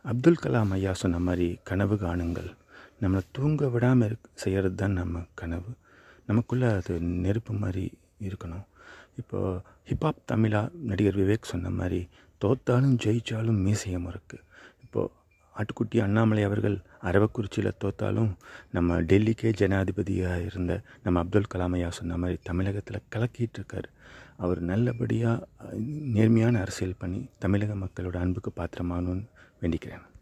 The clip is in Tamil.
அப்துல் கலாம் ஐயா சொன்ன மாதிரி கனவு காணுங்கள் நம்மளை தூங்க விடாமல் இருக் செய்கிறது தான் நம்ம கனவு நமக்குள்ளே அது நெருப்பு மாதிரி இருக்கணும் இப்போது ஹிப்ஹாப் தமிழா நடிகர் விவேக் சொன்ன மாதிரி தோத்தாலும் ஜெயித்தாலும் மீசைய முறுக்கு இப்போது ஆட்டுக்குட்டி அண்ணாமலை அவர்கள் அரவக்குறிச்சியில் தோத்தாலும் நம்ம டெல்லிக்கே ஜனாதிபதியாக இருந்த நம்ம அப்துல் கலாம் ஐயா சொன்ன மாதிரி தமிழகத்தில் கலக்கிட்டு இருக்காரு அவர் நல்லபடியாக நேர்மையான அரசியல் பண்ணி தமிழக மக்களோட அன்புக்கு பாத்திரமாகணும்னு வேண்டிக்கிறேன்